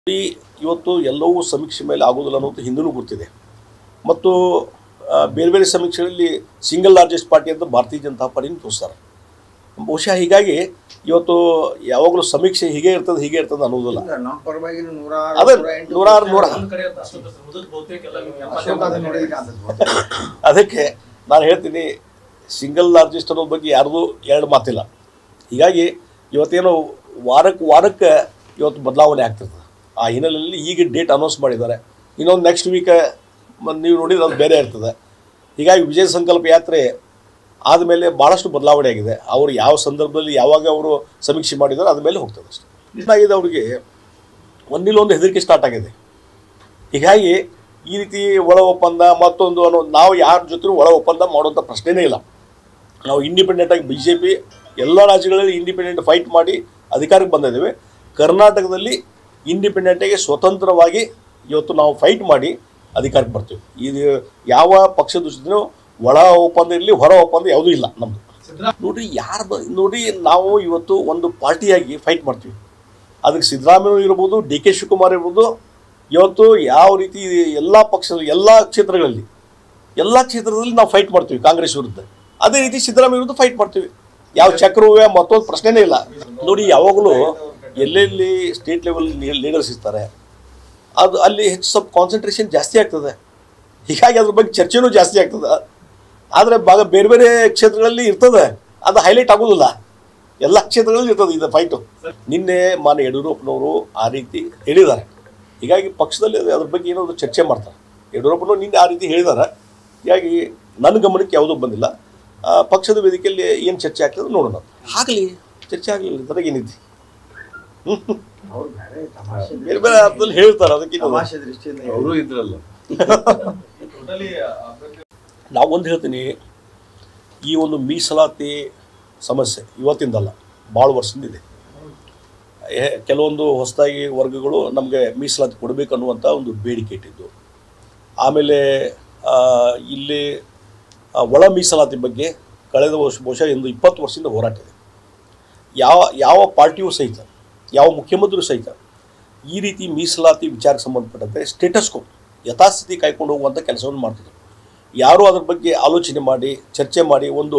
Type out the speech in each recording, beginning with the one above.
ಈ ಇವತ್ತು ಎಲ್ಲವೂ ಸಮೀಕ್ಷೆ ಮೇಲೆ ಆಗೋದಿಲ್ಲ ಅನ್ನೋದು ಹಿಂದೂ ಗೊತ್ತಿದೆ ಮತ್ತು ಆ, ಬೇರೆ ಬೇರೆ ಸಮೀಕ್ಷೆಗಳಲ್ಲಿ ಸಿಂಗಲ್ ಲಾರ್ಜೆಸ್ಟ್ ಪಾರ್ಟಿ ಅಂತ ಭಾರತೀಯ ಜನತಾ ಪಾರ್ಟಿನ ತೋರಿಸ್ತಾರೆ ಬಹುಶಃ ಹೀಗಾಗಿ ಇವತ್ತು ಯಾವಾಗಲೂ ಸಮೀಕ್ಷೆ ಹೀಗೆ ಇರ್ತದೆ ಹೀಗೆ ಇರ್ತದೆ ಅನ್ನೋದಿಲ್ಲ ಇಲ್ಲ, ನಮ್ಮ ಪರವಾಗಿ ನೂರ ಅದೇ ನೂರಾರು ನೂರ ಒಂದ್ ಕಡೆ ಅಂತ ಅಶೋಕ ಸರ್, ಉಳಿದದ್ದು ಬಹುತೇಕ ಎಲ್ಲ ನೀವು ಅಶೋಕ ಎಪ್ಪತ್ತೈದು ಅದನ್ನ ನೋಡಿದ್ರೆ ಕಾಣ್ತದೆ. ಅದಕ್ಕೆ ನಾನು ಹೇಳ್ತೀನಿ ಸಿಂಗಲ್ ಲಾರ್ಜೆಸ್ಟ್ ಅನ್ನೋ ಬಗ್ಗೆ ಯಾರ್ದು ಎರಡು ಮಾತಿಲ್ಲ ಹೀಗಾಗಿ ಇವತ್ತೇನು ವಾರಕ್ಕೆ ವಾರಕ್ಕೆ ಇವತ್ತು ಬದಲಾವಣೆ ಆಗ್ತಿರ್ತದೆ ಆ ಹಿನ್ನೆಲೆಯಲ್ಲಿ ಈಗ ಡೇಟ್ ಅನೌನ್ಸ್ ಮಾಡಿದ್ದಾರೆ ಇನ್ನೊಂದು ನೆಕ್ಸ್ಟ್ ವೀಕ್ ನೀವು ನೋಡಿದ್ರೆ ಅದು ಬೇರೆ ಇರ್ತದೆ ಹೀಗಾಗಿ ವಿಜಯ ಸಂಕಲ್ಪ ಯಾತ್ರೆ ಆದಮೇಲೆ ಭಾಳಷ್ಟು ಬದಲಾವಣೆ ಆಗಿದೆ ಅವರು ಯಾವ ಸಂದರ್ಭದಲ್ಲಿ ಯಾವಾಗ ಅವರು ಸಮೀಕ್ಷೆ ಮಾಡಿದ್ದಾರೆ ಅದ ಮೇಲೆ ಹೋಗ್ತದೆ ಅಷ್ಟೇ ಏನಾಗಿದೆ ಅವರಿಗೆ ಒಂದಿಲ್ಲ ಒಂದು ಹೆದರಿಕೆ ಸ್ಟಾರ್ಟ್ ಆಗಿದೆ ಹೀಗಾಗಿ ಈ ರೀತಿ ಒಳ ಒಪ್ಪಂದ ಮತ್ತೊಂದು ಅನ್ನೋ ನಾವು ಯಾರ ಜೊತೆ ಒಳ ಒಪ್ಪಂದ ಮಾಡುವಂಥ ಪ್ರಶ್ನೆನೇ ಇಲ್ಲ ನಾವು ಇಂಡಿಪೆಂಡೆಂಟಾಗಿ ಬಿ ಜೆ ಪಿ ಎಲ್ಲ ರಾಜ್ಯಗಳಲ್ಲಿ ಇಂಡಿಪೆಂಡೆಂಟ್ ಫೈಟ್ ಮಾಡಿ ಅಧಿಕಾರಕ್ಕೆ ಬಂದಿದ್ದೇವೆ ಕರ್ನಾಟಕದಲ್ಲಿ ಇಂಡಿಪೆಂಡೆಂಟಾಗಿ ಸ್ವತಂತ್ರವಾಗಿ ಇವತ್ತು ನಾವು ಫೈಟ್ ಮಾಡಿ ಅಧಿಕಾರಕ್ಕೆ ಬರ್ತೀವಿ ಇದು ಯಾವ ಪಕ್ಷದ ಜೊತೆನೂ ಒಳ ಒಪ್ಪಂದ ಇರಲಿ ಹೊರ ಒಪ್ಪಂದ ಯಾವುದೂ ಇಲ್ಲ ನಮ್ಮದು ಸಿದ್ದರಾಮಯ್ಯ ನೋಡ್ರಿ ಯಾರು ಬ ನೋಡಿ ನಾವು ಇವತ್ತು ಒಂದು ಪಾರ್ಟಿಯಾಗಿ ಫೈಟ್ ಮಾಡ್ತೀವಿ ಅದಕ್ಕೆ ಸಿದ್ದರಾಮಯ್ಯ ಇರ್ಬೋದು ಡಿ ಕೆ ಶಿವಕುಮಾರ್ ಇರ್ಬೋದು ಇವತ್ತು ಯಾವ ರೀತಿ ಎಲ್ಲ ಪಕ್ಷದ ಎಲ್ಲ ಕ್ಷೇತ್ರಗಳಲ್ಲಿ ಎಲ್ಲ ಕ್ಷೇತ್ರದಲ್ಲಿ ನಾವು ಫೈಟ್ ಮಾಡ್ತೀವಿ ಕಾಂಗ್ರೆಸ್ ವಿರುದ್ಧ ಅದೇ ರೀತಿ ಸಿದ್ದರಾಮಯ್ಯ ವಿರುದ್ಧ ಫೈಟ್ ಮಾಡ್ತೀವಿ ಯಾವ ಚಕ್ರವೇ ಮತ್ತೊಂದು ಪ್ರಶ್ನೆನೇ ಇಲ್ಲ ನೋಡಿ ಯಾವಾಗಲೂ ಎಲ್ಲೆಲ್ಲಿ ಸ್ಟೇಟ್ ಲೆವೆಲ್ ಲೀಡರ್ಸ್ ಇರ್ತಾರೆ ಅದು ಅಲ್ಲಿ ಹೆಚ್ಚು ಸ್ವಲ್ಪ ಕಾನ್ಸಂಟ್ರೇಷನ್ ಜಾಸ್ತಿ ಆಗ್ತದೆ ಹೀಗಾಗಿ ಅದ್ರ ಬಗ್ಗೆ ಚರ್ಚೆನೂ ಜಾಸ್ತಿ ಆಗ್ತದೆ ಆದರೆ ಭಾಗ ಬೇರೆ ಬೇರೆ ಕ್ಷೇತ್ರಗಳಲ್ಲಿ ಇರ್ತದೆ ಅದು ಹೈಲೈಟ್ ಆಗೋದಿಲ್ಲ ಎಲ್ಲ ಕ್ಷೇತ್ರಗಳಲ್ಲಿ ಇರ್ತದೆ ಇದು ಫೈಟು ನಿನ್ನೆ ಮಾನ್ಯ ಯಡಿಯೂರಪ್ಪನವರು ಆ ರೀತಿ ಹೇಳಿದ್ದಾರೆ ಹೀಗಾಗಿ ಪಕ್ಷದಲ್ಲಿ ಅದು- ಅದ್ರ ಬಗ್ಗೆ ಏನಾದರೂ ಚರ್ಚೆ ಮಾಡ್ತಾರೆ ಯಡಿಯೂರಪ್ಪನವರು ನಿನ್ನೆ ಆ ರೀತಿ ಹೇಳಿದ್ದಾರೆ ಹೀಗಾಗಿ ನನ್ನ ಗಮನಕ್ಕೆ ಯಾವುದೂ ಬಂದಿಲ್ಲ ಆ, ಪಕ್ಷದ ವೇದಿಕೆಯಲ್ಲಿ ಏನು ಚರ್ಚೆ ಆಗ್ತದೆ ನೋಡೋಣ ಆಗಲಿ ಚರ್ಚೆ ಆಗಲಿಲ್ಲ ಅದ್ರಾಗೇನಿದೆ ಅವ್ರು ಬೇರೆ ತಮಾಷೆ ಬೇರೆ ಬೇರೆ ಅರ್ಥದಲ್ಲಿ ಹೇಳ್ತಾರೆ ಅದಕ್ಕೆ ತಮಾಷೆ ದೃಷ್ಟಿಯಿಂದ ಅವರು ಇದ್ರಲ್ಲ ಟೋಟಲಿ ಅಭ್ಯರ್ಥಿ ನಾವು ಒಂದು ಹೇಳ್ತೀನಿ ಈ ಒಂದು ಮೀಸಲಾತಿ ಸಮಸ್ಯೆ ಇವತ್ತಿಂದಲ್ಲ ಭಾಳ ವರ್ಷದಿಂದ ಇದೆ ಏ- ಕೆಲವೊಂದು ಹೊಸದಾಗಿ ವರ್ಗಗಳು ನಮಗೆ ಮೀಸಲಾತಿ ಕೊಡಬೇಕು ಅನ್ನುವಂಥ ಒಂದು ಬೇಡಿಕೆ ಇಟ್ಟಿದ್ದು ಆಮೇಲೆ ಆ, ಇಲ್ಲಿ ಆ, ಒಳ ಮೀಸಲಾತಿ ಬಗ್ಗೆ ಕಳೆದ ವರ್ಷ ಬಹುಶಃ ಒಂದು ಇಪ್ಪತ್ತು ವರ್ಷದಿಂದ ಹೋರಾಟ ಇದೆ ಯಾವ ಯಾವ ಪಾರ್ಟಿಯೂ ಸಹಿತ ಯಾವ ಮುಖ್ಯಮಂತ್ರಿಯೂ ಸಹಿತ ಈ ರೀತಿ ಮೀಸಲಾತಿ ವಿಚಾರಕ್ಕೆ ಸಂಬಂಧಪಟ್ಟಂತೆ ಸ್ಟೇಟಸ್ಕೋ ಯಥಾಸ್ಥಿತಿ ಕಾಯ್ಕೊಂಡು ಹೋಗುವಂಥ ಕೆಲಸವನ್ನು ಮಾಡ್ತಿದ್ರು ಯಾರೂ ಅದ್ರ ಬಗ್ಗೆ ಆಲೋಚನೆ ಮಾಡಿ ಚರ್ಚೆ ಮಾಡಿ ಒಂದು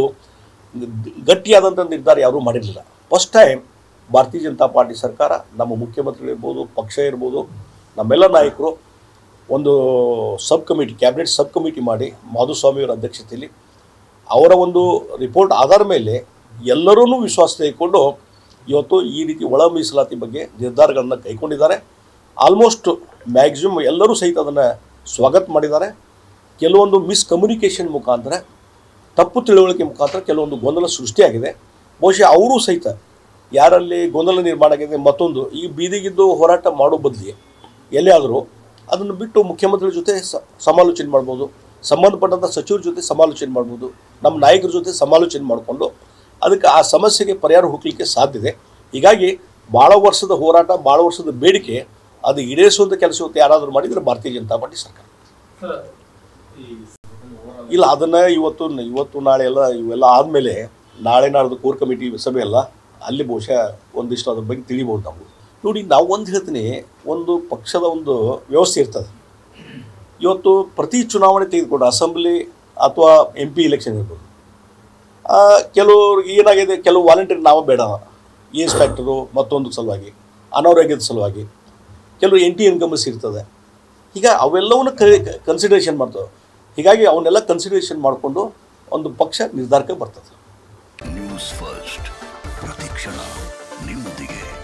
ಗಟ್ಟಿಯಾದಂಥ ನಿರ್ಧಾರ ಯಾರೂ ಮಾಡಿರಲಿಲ್ಲ ಫಸ್ಟ್ ಟೈಮ್ ಭಾರತೀಯ ಜನತಾ ಪಾರ್ಟಿ ಸರ್ಕಾರ ನಮ್ಮ ಮುಖ್ಯಮಂತ್ರಿಗಳು ಇರ್ಬೋದು ಪಕ್ಷ ಇರ್ಬೋದು ನಮ್ಮೆಲ್ಲ ನಾಯಕರು ಒಂದು sub committee cabinet sub committee ಮಾಡಿ ಮಾಧುಸ್ವಾಮಿಯವರ ಅಧ್ಯಕ್ಷತೆಯಲ್ಲಿ ಅವರ ಒಂದು ರಿಪೋರ್ಟ್ ಆಧಾರ ಮೇಲೆ ಎಲ್ಲರೂ ವಿಶ್ವಾಸ ತೆಗೆದುಕೊಂಡು ಇವತ್ತು ಈ ರೀತಿ ಒಳ ಮೀಸಲಾತಿ ಬಗ್ಗೆ ನಿರ್ಧಾರಗಳನ್ನು ಕೈಗೊಂಡಿದ್ದಾರೆ ಆಲ್ಮೋಸ್ಟ್ ಮ್ಯಾಕ್ಸಿಮಮ್ ಎಲ್ಲರೂ ಸಹಿತ ಅದನ್ನು ಸ್ವಾಗತ ಮಾಡಿದ್ದಾರೆ ಕೆಲವೊಂದು ಮಿಸ್ಕಮ್ಯುನಿಕೇಷನ್ ಮುಖಾಂತರ ತಪ್ಪು ತಿಳುವಳಿಕೆ ಮುಖಾಂತರ ಕೆಲವೊಂದು ಗೊಂದಲ ಸೃಷ್ಟಿಯಾಗಿದೆ ಬಹುಶಃ ಅವರೂ ಸಹಿತ ಯಾರಲ್ಲಿ ಗೊಂದಲ ನಿರ್ಮಾಣ ಆಗಿದೆ ಮತ್ತೊಂದು ಈ ಬೀದಿಗಿದ್ದು ಹೋರಾಟ ಮಾಡೋ ಬದಲಿ ಎಲ್ಲೇ ಆದರೂ ಅದನ್ನು ಬಿಟ್ಟು ಮುಖ್ಯಮಂತ್ರಿಗಳ ಜೊತೆ ಸ- ಸಮಾಲೋಚನೆ ಮಾಡ್ಬೋದು ಸಂಬಂಧಪಟ್ಟಂಥ ಸಚಿವರ ಜೊತೆ ಸಮಾಲೋಚನೆ ಮಾಡ್ಬೋದು ನಮ್ಮ ನಾಯಕರ ಜೊತೆ ಸಮಾಲೋಚನೆ ಮಾಡಿಕೊಂಡು ಅದಕ್ಕೆ ಆ ಸಮಸ್ಯೆಗೆ ಪರಿಹಾರ ಹುಡುಕಲಿಕ್ಕೆ ಸಾಧ್ಯತೆ ಹೀಗಾಗಿ ಭಾಳ ವರ್ಷದ ಹೋರಾಟ ಭಾಳ ವರ್ಷದ ಬೇಡಿಕೆ ಅದು ಈಡೇರಿಸುವಂಥ ಕೆಲಸ ಇವತ್ತು ಯಾರಾದರೂ ಮಾಡಿದರೆ ಭಾರತೀಯ ಜನತಾ ಪಾರ್ಟಿ ಸರ್ಕಾರ ಸರ್ ಈ overall ಇಲ್ಲ ಅದನ್ನು ಇವತ್ತು ಇವತ್ತು ನಾಳೆ ಎಲ್ಲ ಇವೆಲ್ಲ ಆದಮೇಲೆ ನಾಳೆ ನಾಡ್ದು ಕೋರ್ ಕಮಿಟಿ ಸಭೆ ಎಲ್ಲ ಅಲ್ಲಿ ಬಹುಶಃ ಒಂದಿಷ್ಟು ಅದ್ರ ಬಗ್ಗೆ ತಿಳಿಬೋದು ನಾವು ನೋಡಿ ನಾವು ಒಂದು ಹೇಳ್ತೀನಿ ಒಂದು ಪಕ್ಷದ ಒಂದು ವ್ಯವಸ್ಥೆ ಇರ್ತದೆ ಇವತ್ತು ಪ್ರತಿ ಚುನಾವಣೆ ತೆಗೆದುಕೊಂಡು ಅಸೆಂಬ್ಲಿ ಅಥವಾ ಎಂ ಪಿ ಇಲೆಕ್ಷನ್ ಇರ್ಬೋದು ಆ, ಕೆಲವ್ರಿಗೆ ಏನಾಗಿದೆ ಕೆಲವು ವಾಲಂಟಿಯರ್ ನಾವು ಬೇಡ ಏಜ್ ಫ್ಯಾಕ್ಟರು ಮತ್ತೊಂದು ಸಲುವಾಗಿ ಅನಾರೋಗ್ಯದ ಸಲುವಾಗಿ ಕೆಲವು ಎನ್ ಟಿ ಇನ್ಕಮಸ್ ಇರ್ತದೆ ಈಗ ಅವೆಲ್ಲವನ್ನು ಕನ್ಸಿಡರೇಷನ್ ಮಾಡ್ತವೆ ಹೀಗಾಗಿ ಅವನ್ನೆಲ್ಲ ಕನ್ಸಿಡರೇಷನ್ ಮಾಡಿಕೊಂಡು ಒಂದು ಪಕ್ಷ ನಿರ್ಧಾರಕ್ಕೆ ಬರ್ತದೆ ನ್ಯೂಸ್ ಫಸ್ಟ್ ಪ್ರತಿಕ್ಷಣ ನಿಮ್ಮೊಂದಿಗೆ